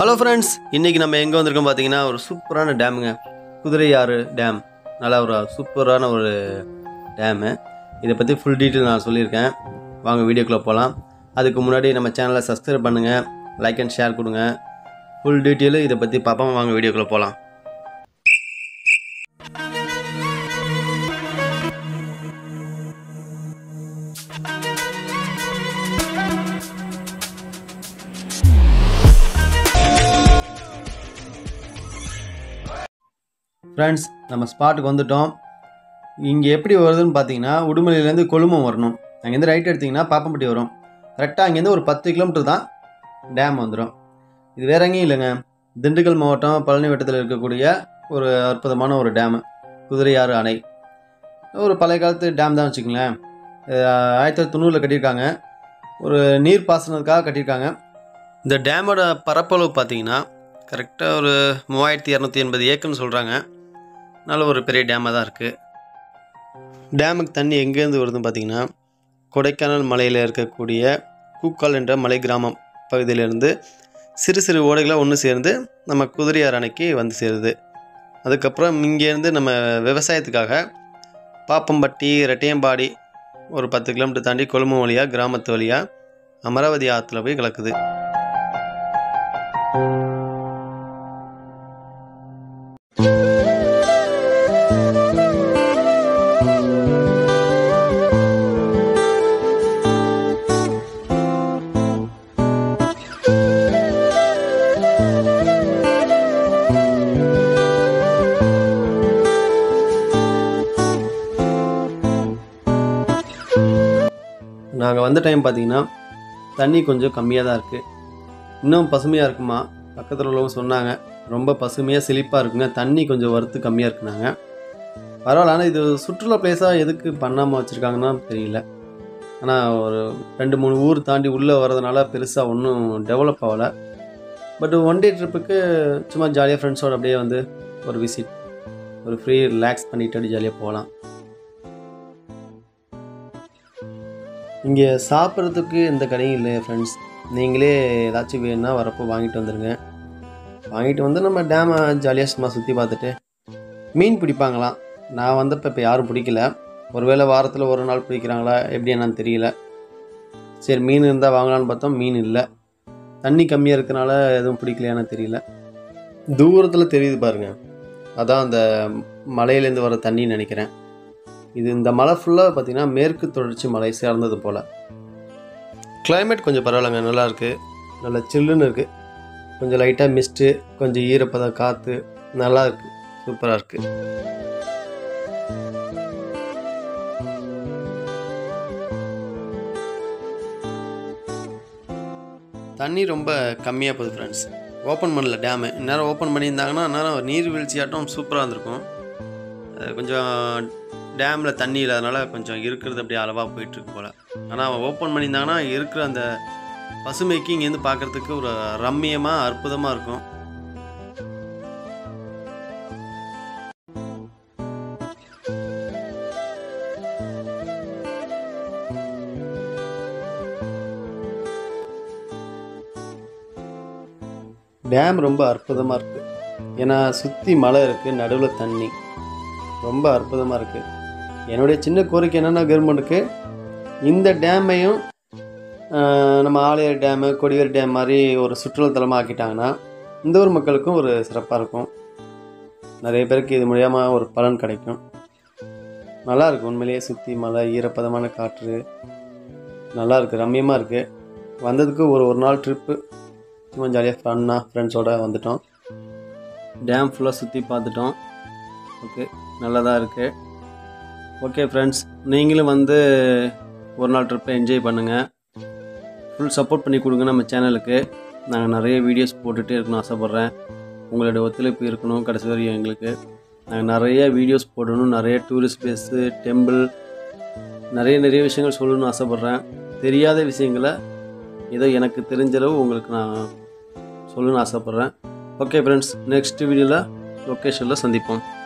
hello friends இன்றைக்கி நம்ம எங்கே வந்திருக்கோம் பார்த்தீங்கன்னா ஒரு சூப்பரான டேமுங்க குதிரையாறு டேம் நல்லா ஒரு சூப்பரான ஒரு டேமு இதை பற்றி ஃபுல் டீட்டெயில் நான் சொல்லியிருக்கேன் வாங்க வீடியோக்குள்ளே போகலாம் அதுக்கு முன்னாடி நம்ம சேனலை சப்ஸ்கிரைப் பண்ணுங்கள் லைக் அண்ட் ஷேர் கொடுங்க ஃபுல் டீட்டெயிலு இதை பற்றி பார்ப்போம் வாங்க வீடியோக்குள்ளே போகலாம் ஃப்ரெண்ட்ஸ் நம்ம ஸ்பாட்டுக்கு வந்துட்டோம் இங்கே எப்படி வருதுன்னு பார்த்தீங்கன்னா உடுமலையிலேருந்து கொழுமம் வரணும் அங்கேருந்து ரைட் எடுத்திங்கன்னா பாப்பம்பட்டி வரும் கரெக்டாக அங்கேருந்து ஒரு பத்து கிலோமீட்டர் தான் டேம் வந்துடும் இது வேற எங்கேயும் இல்லைங்க திண்டுக்கல் மாவட்டம் பழனி வட்டத்தில் இருக்கக்கூடிய ஒரு அற்புதமான ஒரு டேமு குதிரையாறு அணை ஒரு பழைய காலத்து டேம் தான் வச்சுக்கங்களேன் இது ஆயிரத்தி தொள்ளாயிரத்தி தொண்ணூறில் கட்டியிருக்காங்க ஒரு நீர் பாசனத்துக்காக கட்டியிருக்காங்க இந்த டேமோட பரப்பளவு பார்த்தீங்கன்னா கரெக்டாக ஒரு மூவாயிரத்தி இரநூத்தி எண்பது ஏக்கர்னு சொல்கிறாங்க நல்ல ஒரு பெரிய டேமாக தான் இருக்குது டேமுக்கு தண்ணி எங்கேருந்து வருதுன்னு பார்த்தீங்கன்னா கொடைக்கானல் மலையில் இருக்கக்கூடிய கூக்கால் என்ற மலை கிராமம் பகுதியிலேருந்து சிறு சிறு ஓடைகளாக ஒன்று சேர்ந்து நம்ம குதிரையார் அணைக்கு வந்து சேருது அதுக்கப்புறம் இங்கேருந்து நம்ம விவசாயத்துக்காக பாப்பம்பட்டி ரெட்டையம்பாடி ஒரு பத்து கிலோமீட்டர் தாண்டி கொழும்பு வழியாக கிராமத்து வழியாக அமராவதி ஆற்றுல போய் கலக்குது நாங்கள் வந்த டைம் பார்த்தீங்கன்னா தண்ணி கொஞ்சம் கம்மியாக தான் இருக்குது இன்னும் பசுமையாக இருக்குமா பக்கத்தில் உள்ளவங்க சொன்னாங்க ரொம்ப பசுமையாக செழிப்பாக இருக்குங்க தண்ணி கொஞ்சம் வரத்து கம்மியாக இருக்குனாங்க பரவாயில்ல ஆனால் இது சுற்றுலா பிளேஸாக எதுக்கு பண்ணாமல் வச்சுருக்காங்கன்னா தெரியல ஆனால் ஒரு ரெண்டு மூணு ஊர் தாண்டி உள்ளே வர்றதுனால பெருசாக ஒன்றும் டெவலப் ஆகலை பட் ஒன் டே ட்ரிப்புக்கு சும்மா ஜாலியாக ஃப்ரெண்ட்ஸோட அப்படியே வந்து ஒரு விசிட் ஒரு ஃப்ரீ ரிலாக்ஸ் பண்ணிட்டு அப்படியே ஜாலியாக போகலாம் இங்கே சாப்பிட்றதுக்கு எந்த கடையும் இல்லை ஃப்ரெண்ட்ஸ் நீங்களே ஏதாச்சும் வேணும்னா வரப்போ வாங்கிட்டு வந்துடுங்க வாங்கிட்டு வந்து நம்ம டேமை ஜாலியாக சும்மா சுற்றி பார்த்துட்டு மீன் பிடிப்பாங்களாம் நான் வந்தப்போ இப்போ யாரும் பிடிக்கல ஒருவேளை வாரத்தில் ஒரு நாள் பிடிக்கிறாங்களா எப்படி என்னன்னு தெரியல சரி மீன் இருந்தால் வாங்கலான்னு பார்த்தோம் மீன் இல்லை தண்ணி கம்மியாக இருக்கனால எதுவும் பிடிக்கலையான்னு தெரியல தூரத்தில் தெரியுது பாருங்க அதான் அந்த மலையிலேருந்து வர தண்ணின்னு நினைக்கிறேன் இது இந்த மலை ஃபுல்லாக பார்த்தீங்கன்னா மேற்கு தொடர்ச்சி மலை சேர்ந்தது போல் கிளைமேட் கொஞ்சம் பரவாயில்லைங்க நல்லா இருக்குது நல்லா சில்லுன்னு இருக்குது கொஞ்சம் லைட்டாக மிஸ்ட்டு கொஞ்சம் ஈரப்பதம் காற்று நல்லா இருக்குது சூப்பராக இருக்குது தண்ணி ரொம்ப கம்மியாக போகுது ஃப்ரெண்ட்ஸ் ஓப்பன் பண்ணல டேமு இந்நேரம் ஓப்பன் பண்ணியிருந்தாங்கன்னா இந்நேரம் நீர்வீழ்ச்சியாட்டம் சூப்பராக இருந்திருக்கும் அது கொஞ்சம் டேமில் தண்ணி இல்லாதனால கொஞ்சம் இருக்கிறது அப்படியே அளவாக போயிட்டுருக்கு போல் ஆனால் ஓப்பன் பண்ணியிருந்தாங்கன்னா இருக்கிற அந்த பசுமைக்கு இங்கேருந்து பார்க்குறதுக்கு ஒரு ரம்மியமாக அற்புதமாக இருக்கும் டேம் ரொம்ப அற்புதமாக இருக்குது ஏன்னா சுற்றி மலை இருக்குது நடுவில் தண்ணி ரொம்ப அற்புதமாக இருக்குது என்னுடைய சின்ன கோரிக்கை என்னென்னா கவர்மெண்ட்டுக்கு இந்த டேமையும் ஆஹ், நம்ம ஆலியார் டேமு கொடிவேரி டேம் மாதிரி ஒரு சுற்றுலாத்தலமாக ஆக்கிட்டாங்கன்னா இந்த ஊர் மக்களுக்கும் ஒரு சிறப்பாக இருக்கும் நிறைய பேருக்கு இது மூலியமாக ஒரு பலன் கிடைக்கும் நல்லா இருக்கு உண்மையிலேயே சுற்றி மலை ஈரப்பதமான காற்று நல்லா இருக்குது ரம்மியமாக இருக்குது வந்ததுக்கு ஒரு ஒரு நாள் ட்ரிப்பு சும்மா ஜாலியாக ஃபன்னாக ஃப்ரெண்ட்ஸோட வந்துட்டோம் டேம் ஃபுல்லாக சுற்றி பார்த்துட்டோம் ஓகே நல்லதாக இருக்குது ஓகே ஃப்ரெண்ட்ஸ் நீங்களும் வந்து ஒரு நாள் ட்ரிப்பை என்ஜாய் பண்ணுங்கள் ஃபுல் சப்போர்ட் பண்ணி கொடுங்க நம்ம சேனலுக்கு நாங்கள் நிறைய வீடியோஸ் போட்டுகிட்டே இருக்கணும் ஆசைப்பட்றேன் உங்களுடைய ஒத்துழைப்பு இருக்கணும் கடைசி வரையும் எங்களுக்கு நாங்கள் நிறைய வீடியோஸ் போடணும் நிறைய டூரிஸ்ட் பிளேஸு டெம்பிள் நிறைய நிறைய விஷயங்கள் சொல்லணும்னு ஆசைப்பட்றேன் தெரியாத விஷயங்களை ஏதோ எனக்கு தெரிஞ்ச அளவு உங்களுக்கு நான் சொல்லணும்னு ஆசைப்பட்றேன் ஓகே ஃப்ரெண்ட்ஸ் நெக்ஸ்ட் வீடியோவில் லொக்கேஷனில் சந்திப்போம்